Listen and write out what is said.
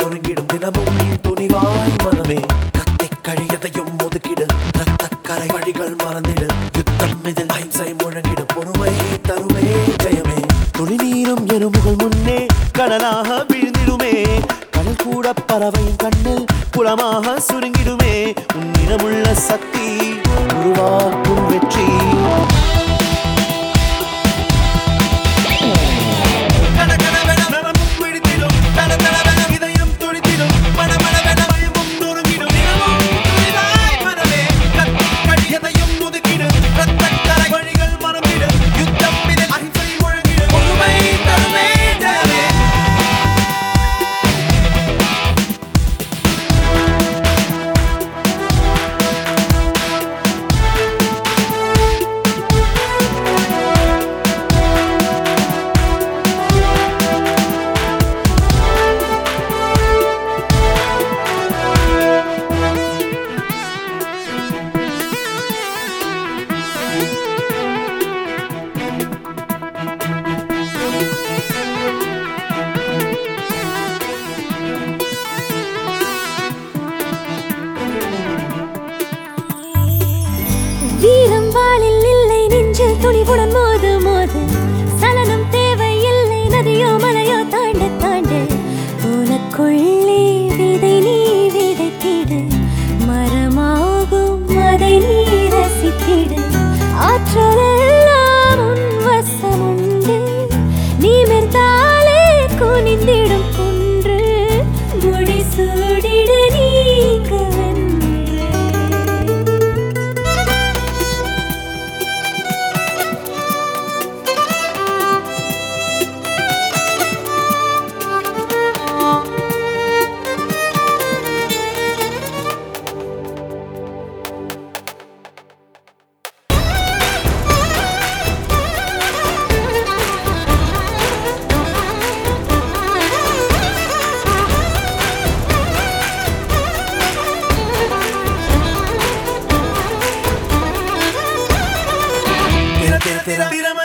நொறுங்கிடும் தினமும் துணிவாய் மனமே கத்தி கழியதையும் ஒதுக்கிடு ரத்தக்கரை வழிகள் மறந்திடு யுத்தம் இதில் அஹிம்சை முழங்கிடு பொறுமை தருமே ஜெயமே துளி நீரும் எறும்புகள் முன்னே கடலாக விழுந்திடுமே கடல் கூட பறவையின் கண்ணில் புலமாக சுருங்கிடுமே உன்னிடமுள்ள சக்தி உருவாக்கும் வெற்றி கணக்கணவென நரம்பும் பிடித்திடும், தடதடவென இதயம் துடித்திடும், மணமணவென பயமும் நொறுங்கிடும். தினமும் துணிவாய் மனமே, கத்திக் கழியதையும் ஒதுக்கிடு, ரத்தக்கரை வழிகள் மறந்திடு, யுத்தம் இதில் அஹிம்சை முழங்கிடு, பொறுமை தருமே ஜெயமே. வீரம் வாளில் இல்லை நெஞ்சில் துணிவுடன் மோது மோது சலனம் தேவையில்லை நதியோ மலையோ தாண்ட தாண்ட உனக்குள்ளே விதை நீ விதைத்திடு மரமாகும் அதை நீ ரசித்திடு ஆற்றலெல்லாம் உன் வசமுண்டு நிமிர்ந்தாலே குனிந்திடும் குன்று முடி சூடிடு நீங்க வென்று திற திற திற திறமை